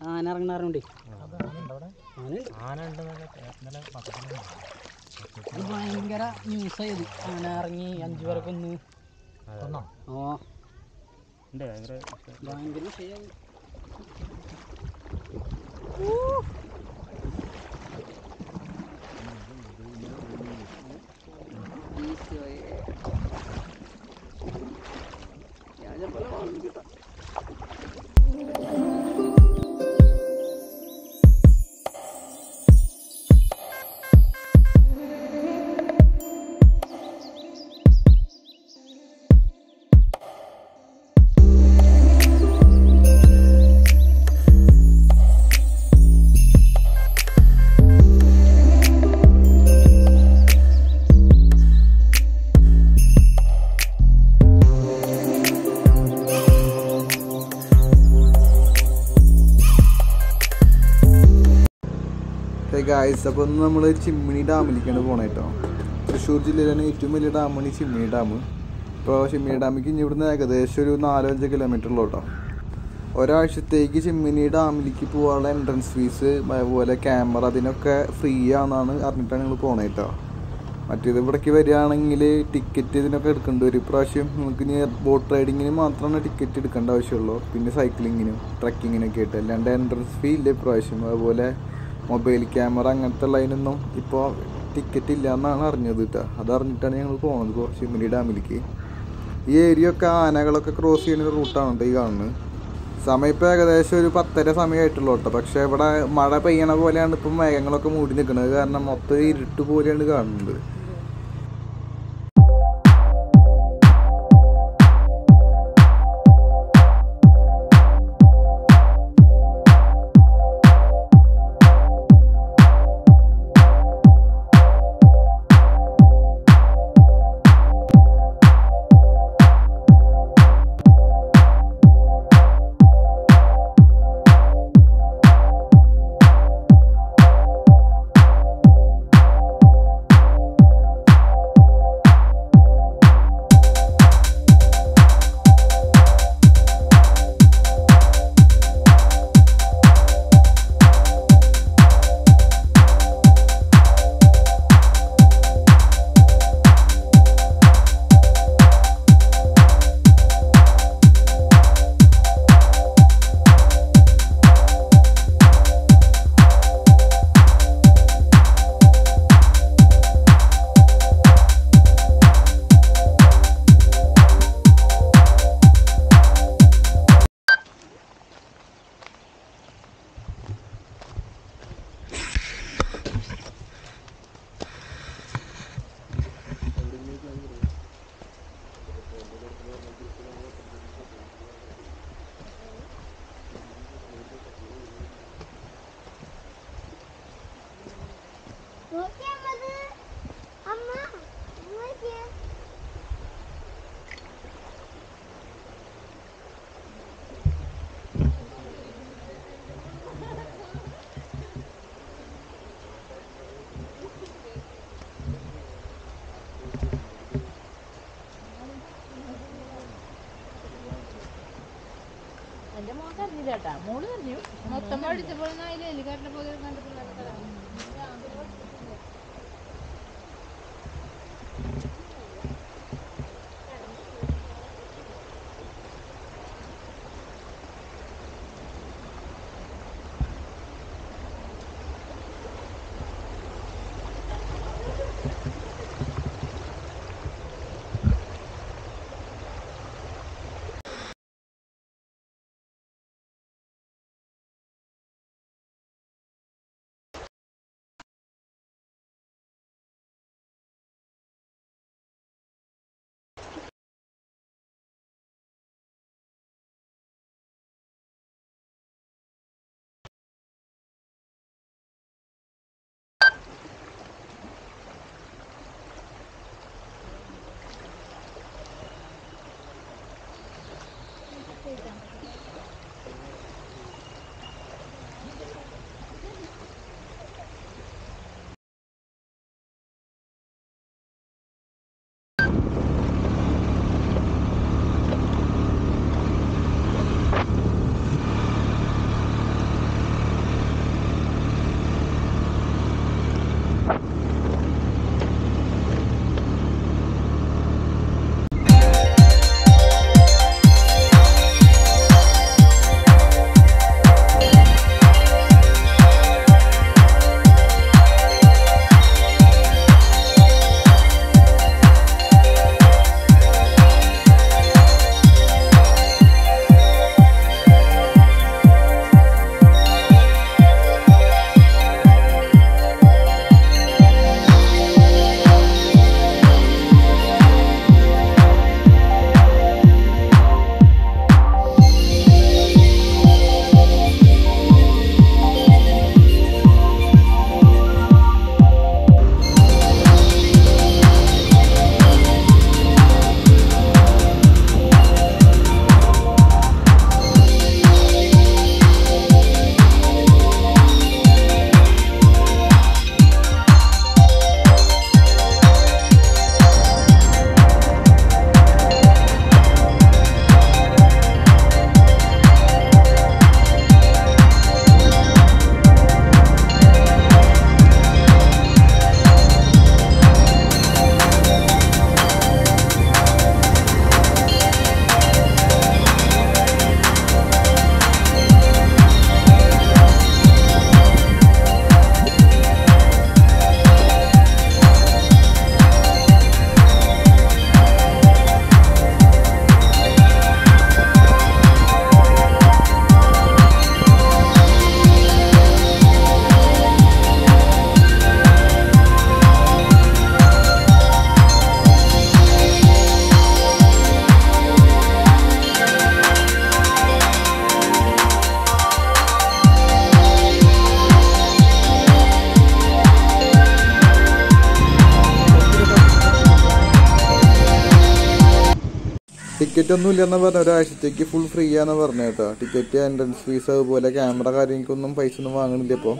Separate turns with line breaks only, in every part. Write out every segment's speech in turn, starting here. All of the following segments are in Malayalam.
ആന ഇറങ്ങണാറുണ്ടേ
ആന
ആന ഉണ്ട്
ഉണ്ടെന്നൊക്കെ ഇന്നലെ പത്രത്തിൽ
അത് ഭയങ്കര ന്യൂസായത് ആന ഇറങ്ങി അഞ്ചു പേരെ കൊന്ന് ഓ
ഉണ്ട് ഭയങ്കര ഇഷ്ടം.
ഭയങ്കര വിഷയായി
ഗായ്സ് അപ്പോൾ ഇന്ന് നമ്മൾ ചിമ്മിണി ഡാമിലേക്കാണ് പോണേ കേട്ടോ തൃശ്ശൂർ ജില്ലയിലെ തന്നെ ഏറ്റവും വലിയ ഡാമാണ് ഈ ചിമ്മിണി ഡാം ഇപ്പോൾ ചിമ്മിണി ഡാമിലേക്ക് ഇനി ഇവിടുന്ന് ഏകദേശം ഒരു നാലോ അഞ്ച് കിലോമീറ്റർ ഉള്ളൂ കേട്ടോ ഒരാഴ്ചത്തേക്ക് ചിമ്മിനി ഡാമിലേക്ക് പോകാനുള്ള എൻട്രൻസ് ഫീസ് അതുപോലെ ക്യാമറ അതിനൊക്കെ ഫ്രീ ആണെന്നാണ് അറിഞ്ഞിട്ടാണ് ഞങ്ങൾ പോണേ കേട്ടോ മറ്റേത് ഇവിടേക്ക് വരികയാണെങ്കിൽ ടിക്കറ്റ് ഇതിനൊക്കെ എടുക്കേണ്ടി വരും ഇപ്രാവശ്യം നമുക്ക് ഇനി ബോട്ട് റൈഡിങ്ങിന് മാത്രമാണ് ടിക്കറ്റ് എടുക്കേണ്ട ആവശ്യമുള്ളൂ പിന്നെ സൈക്ലിങ്ങിനും ട്രക്കിങ്ങിനൊക്കെ ആയിട്ട് അല്ലാണ്ട് എൻട്രൻസ് ഫീ ഇല്ല ഇപ്രാവശ്യം അതുപോലെ മൊബൈൽ ക്യാമറ അങ്ങനത്തെ ഉള്ളതിനൊന്നും ഇപ്പോൾ ടിക്കറ്റ് ഇല്ല എന്നാണ് അറിഞ്ഞത് കേട്ടോ അത് അറിഞ്ഞിട്ടാണ് ഞങ്ങൾ പോകുന്നത് ഇപ്പോൾ ചിമ്മിനി ഡാമിലേക്ക് ഈ ഏരിയ ഒക്കെ ആനകളൊക്കെ ക്രോസ് ചെയ്യുന്ന റൂട്ടാണ് കേട്ടോ ഈ കാണുന്നത് സമയം ഇപ്പോൾ ഏകദേശം ഒരു പത്തര സമയമായിട്ടുള്ളൂ കേട്ടോ പക്ഷേ ഇവിടെ മഴ പെയ്യണ പോലെയാണ് ഇപ്പം മേഘങ്ങളൊക്കെ മൂടി നിൽക്കുന്നത് കാരണം മൊത്തം ഇരുട്ട് പോലെയാണ് കാണുന്നത്
നോക്കിയാമത് അമ്മ നോക്കിയേ
എന്റെ മോൻ കരഞ്ഞില്ല കേട്ടാ മോള് കരഞ്ഞു മൊത്തം പഠിച്ചപ്പോൾ അതിൽ എലിക്കാരന്റെ പോലെ കണ്ടപ്പോൾ
ടിക്കറ്റ് ഒന്നും ഇല്ലെന്ന് പറഞ്ഞ ഒരാഴ്ചത്തേക്ക് ഫുൾ ഫ്രീ ആന്ന് പറഞ്ഞു കേട്ടോ ടിക്കറ്റ് എൻട്രൻസ് ഫീസ് അതുപോലെ ക്യാമറ കാര്യങ്ങൾക്കൊന്നും പൈസ ഒന്നും വാങ്ങണില്ല ഇപ്പോൾ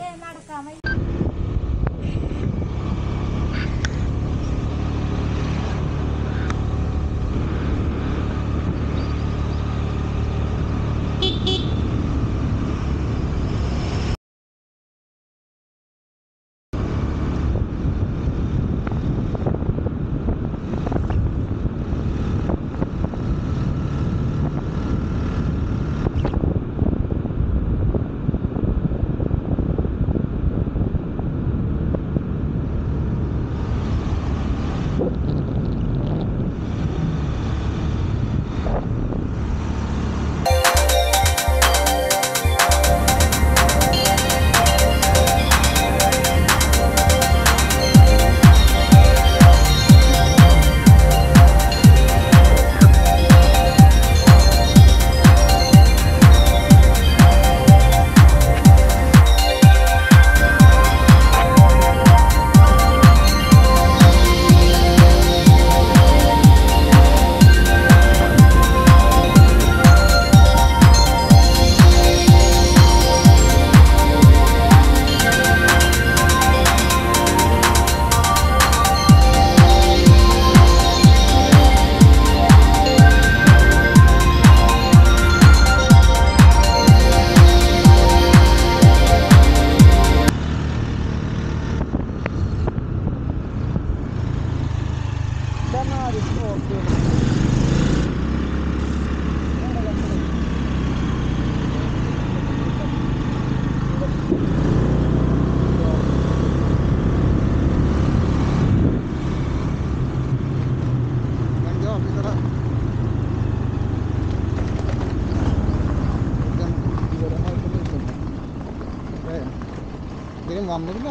വന്നില്ല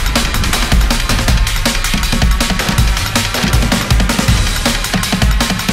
ആ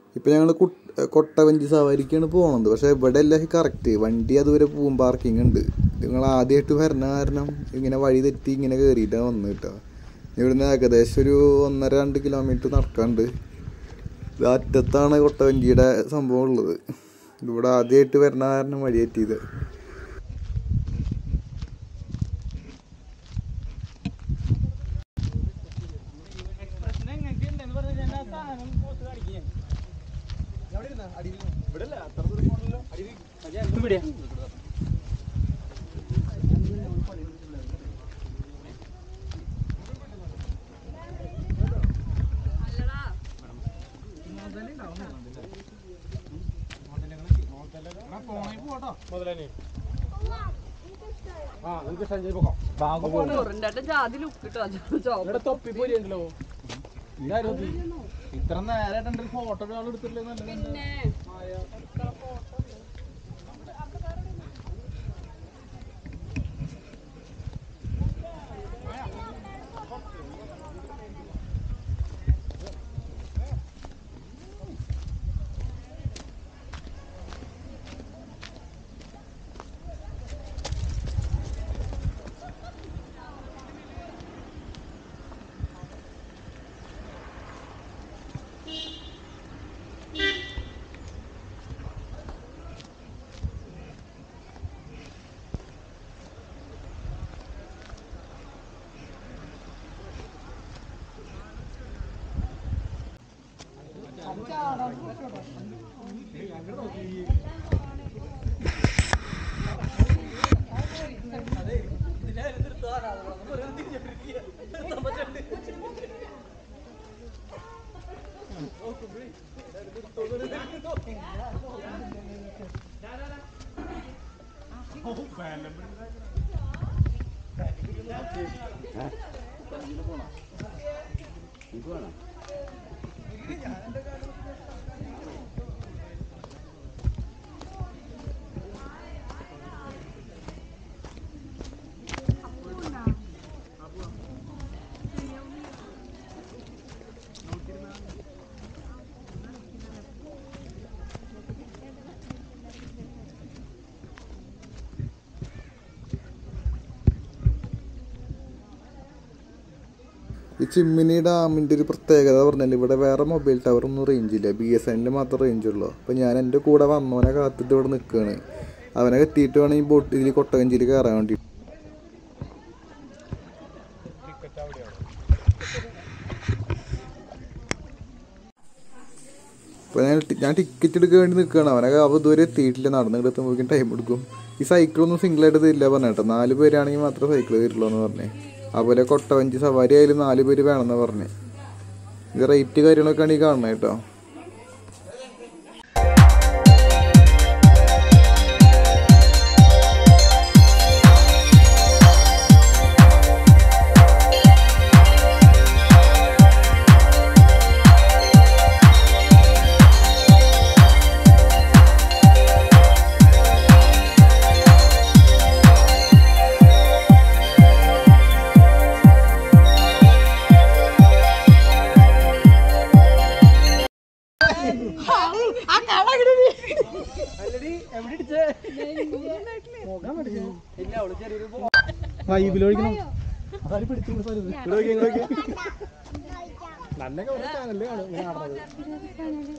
ഇപ്പം ഞങ്ങൾ കൊട്ടവഞ്ചി സവാരിക്കാണ് പോണത് പക്ഷേ ഇവിടെ അല്ല കറക്റ്റ് വണ്ടി അതുവരെ പോകും പാർക്കിംഗ് ഉണ്ട് നിങ്ങൾ ആദ്യമായിട്ട് വരണ കാരണം ഇങ്ങനെ വഴി തെറ്റി ഇങ്ങനെ കയറിയിട്ടാണ് വന്നത് കേട്ടോ ഇവിടുന്ന് ഏകദേശം ഒരു ഒന്നര രണ്ട് കിലോമീറ്റർ നടക്കാണ്ട് ഇത് അറ്റത്താണ് കൊട്ടവഞ്ചിയുടെ സംഭവം ഉള്ളത് ഇവിടെ ആദ്യമായിട്ട് വരണ കാരണം വഴി തെറ്റിയത്
ഇത്ര നേരമായിട്ട് ഫോട്ടോ ഒരാൾ എടുത്തില്ലേ നല്ല
ഈ ചിമ്മിനി ഡാമിൻ്റെ ഒരു പ്രത്യേകത പറഞ്ഞാൽ ഇവിടെ വേറെ മൊബൈൽ ടവർ ഒന്നും റേഞ്ച് ഇല്ല ബി എസ് എന്നിൽ മാത്രം റേഞ്ച് ഉള്ളൂ അപ്പോൾ ഞാൻ എൻ്റെ കൂടെ വന്നവനെ കാത്തിട്ട് ഇവിടെ നിൽക്കുകയാണ് അവനെ എത്തിയിട്ട് വേണം ഈ ബോട്ട് ഇതിൽ കൊട്ടകഞ്ചിയിൽ കയറാൻ വേണ്ടി അപ്പോൾ ഞാൻ ടി- ഞാൻ ടിക്കറ്റ് എടുക്കാൻ വേണ്ടി നിൽക്കുകയാണ് അവനെ അവ ഇതുവരെ എത്തിയിട്ടില്ല നടന്ന് എത്തുമ്പോഴേക്കും ടൈം എടുക്കും ഈ സൈക്കിളൊന്നും സിംഗിളായിട്ട് തരില്ല പറഞ്ഞേട്ടോ നാല് പേരാണെങ്കിൽ മാത്രമേ സൈക്കിൾ തരുള്ളൂ എന്ന് പറഞ്ഞേ അതുപോലെ കൊട്ടവഞ്ചി സവാരി ആയാലും നാല് പേര് വേണമെന്ന് പറഞ്ഞേ ഇത് റേറ്റ് കാര്യങ്ങളൊക്കെയാണ് ഈ കാണുന്നത് കേട്ടോ
വൈബിലൊഴിക്കണം അതായത് പിടിച്ചിരുന്ന സ്ഥലത്ത് നല്ല ചാനലിൽ കാണും ഇങ്ങനെ നടന്നത്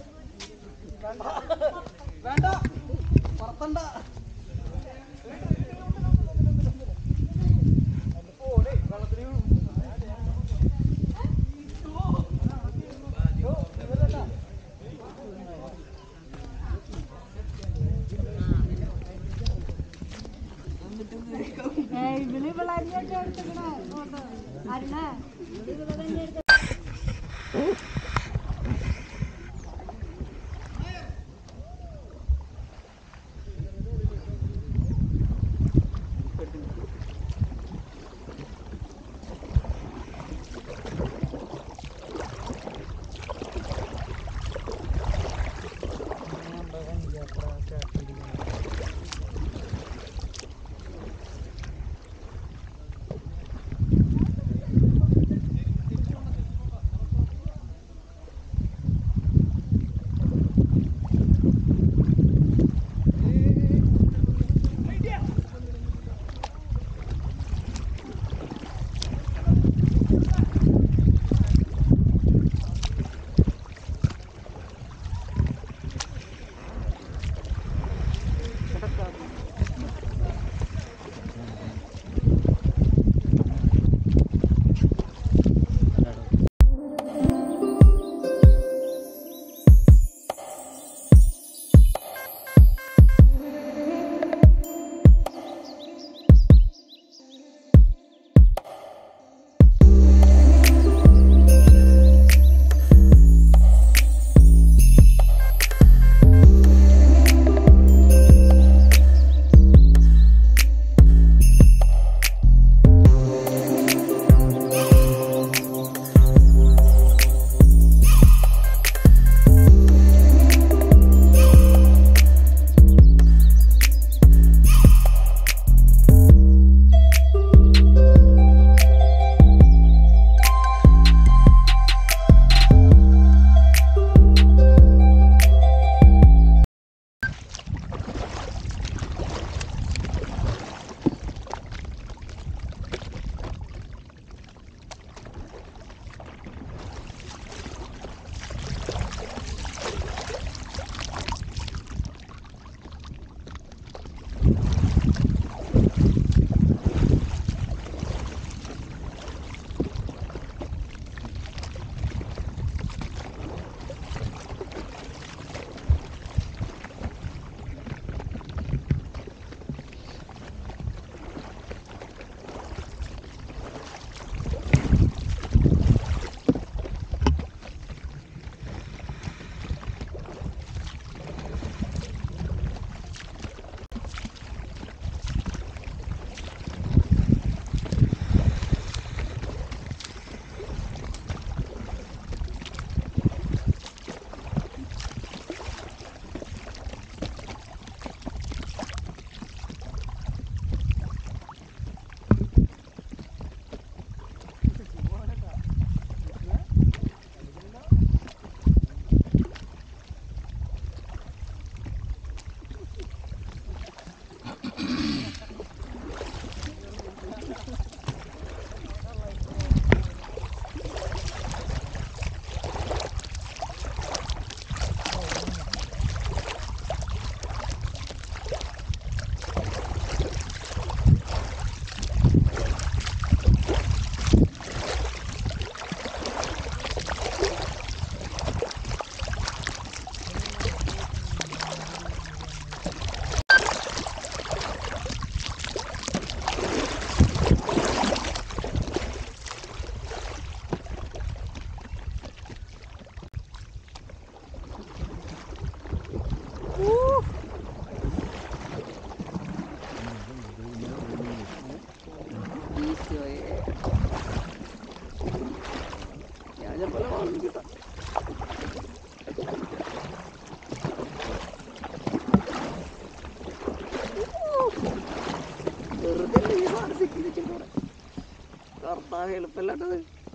എളുപ്പമല്ലാട്ടത്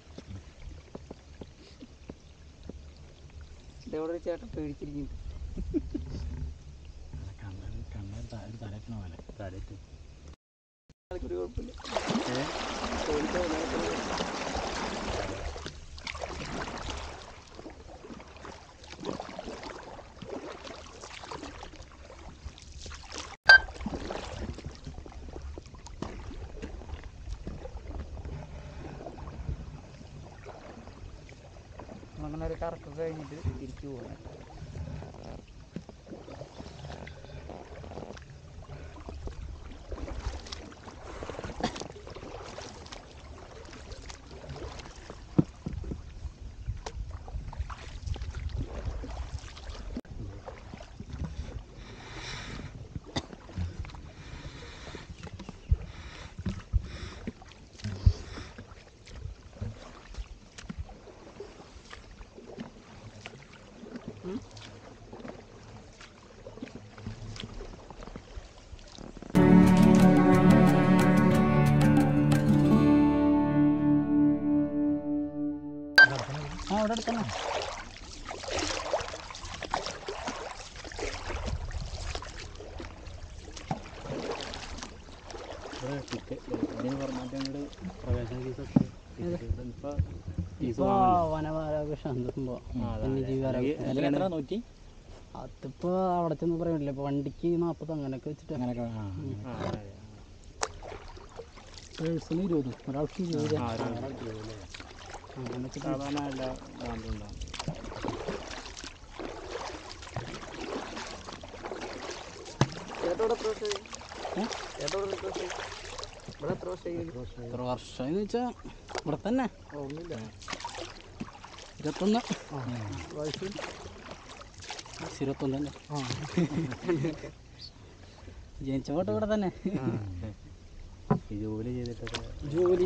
ഇതെവിടെ ഒരു ചേട്ടൻ പേടിച്ചിരിക്കുന്നു ആൾക്കൊരു കുഴപ്പമില്ല പേടിച്ച വല്ലാത്ത അങ്ങനെ ഒരു കറക്കൊക്കെ കഴിഞ്ഞിട്ട് തിരിച്ചു പോകാൻ ആ അവിടെ അടുത്തന്നെ ഇപ്പൊ വനവാരാഘോഷം വന്യജീവി
നൂറ്റി
അതിപ്പോ അവിടെ ചെന്ന് പറയാൻ പറ്റില്ല ഇപ്പൊ വണ്ടിക്ക് നാപ്പത് അങ്ങനെയൊക്കെ വെച്ചിട്ട് പേഴ്സണൽ ഇരുപത് ഒരാൾക്ക് ഇരുപത് അങ്ങനെ വെച്ചിട്ട്
സാധാരണ എല്ലാ ബാൻഡും ഉണ്ടാവും
എത്ര വർഷം വെച്ചാ ഇവിടെ തന്നെ ഇരുപത്തൊന്ന് വയസ്സ് ഇരുപത്തൊന്ന് തന്നെ ജനിച്ച പോട്ട് ഇവിടെ തന്നെ
ഈ ജോലി ചെയ്തിട്ടൊക്കെ
ജോലി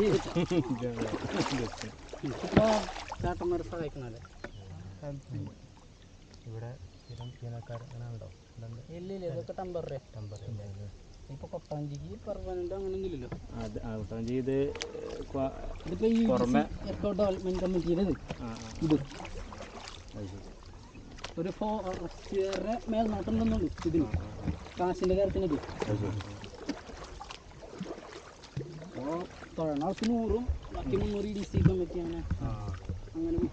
എനിക്കിപ്പോ ചേട്ടന്മാരെ സഹായിക്കണല്ലേ
ഇവിടെ സ്ഥിരം ജീവനക്കാർ അങ്ങനെ ഉണ്ടോ
ഇല്ല ഇല്ല ഇതൊക്കെ ടെമ്പററി ഇപ്പൊ കൊട്ടാഞ്ചിക്ക് പെർമനന്റ് അങ്ങനെയൊന്നും ഇല്ലല്ലോ
അത് ഔട്ടം ചെയ്ത് ക്വാ-
ഇതിപ്പോ ഈ
പുറമെ-
എക്കോ ഡെവലപ്മെന്റ് കമ്മിറ്റിയുടെ
ആ, ആ,
ഇത്
അത് ശരി.
ഒരു ഫോറസ്റ്റുകാരുടെ മേൽനോട്ടം ഉണ്ടെന്നുള്ളൂ ഇതിന് കാശിന്റെ കാര്യത്തിനത്
അത് ശരി.
അപ്പോൾ തൊഴണ ആൾക്ക് നൂറും ബാക്കി മുന്നൂറ് ഡി സി കമ്മിറ്റി അങ്ങനെ
ആ,
അങ്ങനെ പോയി.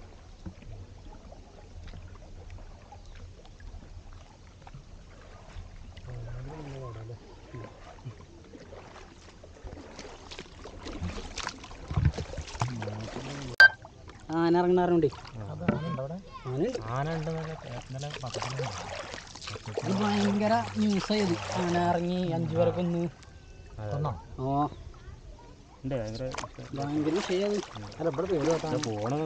ആന ഇറങ്ങണാറുണ്ട് ആനയുണ്ട്
ആന ഉണ്ടെന്നൊക്കെ ഇന്നലെ പത്രത്തിലുണ്ട്.
ഇത് ഭയങ്കര ന്യൂസ് ആയത് ആന ഇറങ്ങി അഞ്ചു പേരെ കൊന്ന്
അതെ.
ഓ
ഉണ്ട് ഭയങ്കര ഇഷ്ടം.
ഭയങ്കര വിഷയത്
അല്ല ഇവിടെ പേര് കേട്ടാ പോണത്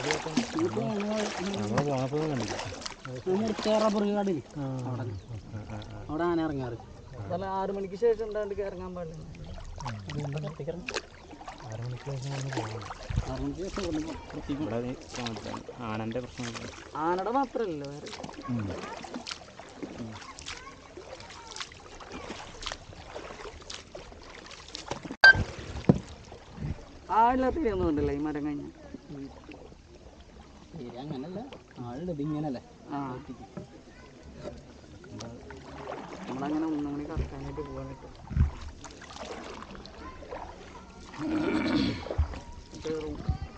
നമ്മള് പോണപ്പോ കണ്ടില്ല
മുറിച്ച റബ്ബർ കാടിൽ
ആ,
അവിടെ
ആ, ആ, ആ.
അവിടെ ആന ഇറങ്ങാറ് അല്ല ആറ് മണിക്ക് ശേഷം എന്താണ്ട് ഇറങ്ങാൻ പാടില്ല
ആറ് മണിക്ക് ശേഷം ഒന്ന് പോകണം
ആറ് മണിക്ക് ശേഷം ഇവിടുന്ന് പുറത്തേക്ക്
ഇവിടെ ഈ കാണത്തില്ല. ആനന്റെ പ്രശ്നമില്ല
ആനയുടെ മാത്രമല്ല വേറെ ആളില്ലാത്ത ഒന്നും ഉണ്ടല്ലോ ഈ മരം കഴിഞ്ഞ അങ്ങനല്ല ആളുണ്ട് ഇതിങ്ങനല്ലേ ആ നമ്മളങ്ങനെ ഒന്നും കൂടി കറക്കാനായിട്ട് പോകാനായിട്ട് കേറും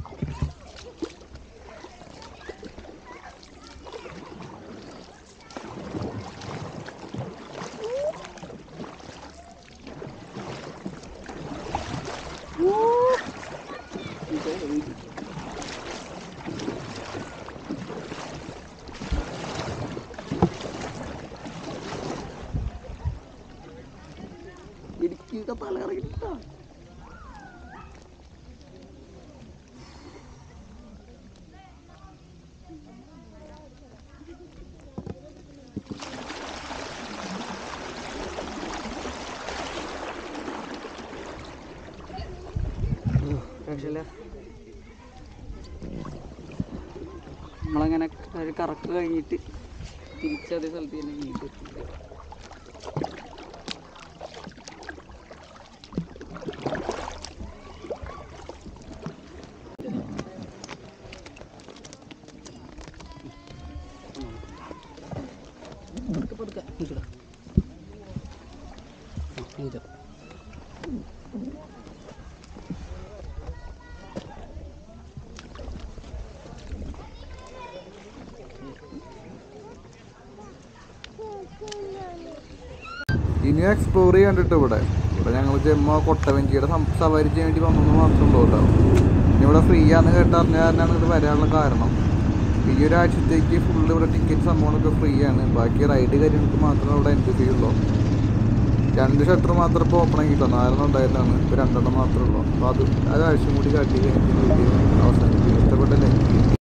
ഇടുക്കിയൊക്കെ തല ഇറങ്ങിട്ടാ രക്ഷയില്ല നമ്മളങ്ങനെ ഒരു കറക്ക് കഴിഞ്ഞിട്ട് തിരിച്ചതേ സ്ഥലത്ത് തന്നെ വീണ്ടും എത്തി. കൊടുക്കാം നിൽക്കട ഇത്
ഇനിയും എക്സ്പ്ലോർ ചെയ്യാണ്ടിട്ട് ഇവിടെ ഇവിടെ ഞങ്ങൾ ജമ്മു കൊട്ടവഞ്ചിയുടെ സം- സവാരി ചെയ്യാൻ വേണ്ടി വന്നെന്ന് മാത്രമേ ഉള്ളൂ കേട്ടോ ഇനി ഇവിടെ ഫ്രീ ആണെന്ന് കേട്ടറിഞ്ഞ കാരണമാണ് ഇത് വരാനുള്ള കാരണം ഈ ഒരാഴ്ചത്തേക്ക് ഫുള്ള് ഇവിടെ ടിക്കറ്റ് സംഭവങ്ങളൊക്കെ ഫ്രീ ആണ് ബാക്കി റൈഡ് കാര്യങ്ങൾക്ക് മാത്രമേ ഇവിടെ എൻട്രി ഫീ ഉള്ളൂ രണ്ട് ഷട്ടർ മാത്രം ഇപ്പോൾ ഓപ്പൺ ആക്കിയിട്ടോ നാലെണ്ണം ഉണ്ടായതാണ് ഇപ്പോൾ രണ്ടെണ്ണം മാത്രമേ ഉള്ളൂ അപ്പോൾ അത് ഒരാഴ്ച കൂടി കാട്ടി കഴിഞ്ഞിട്ട് വീഡിയോ അവസാനിപ്പിക്കും ഇഷ്ടപ്പെട്ടല്ലേ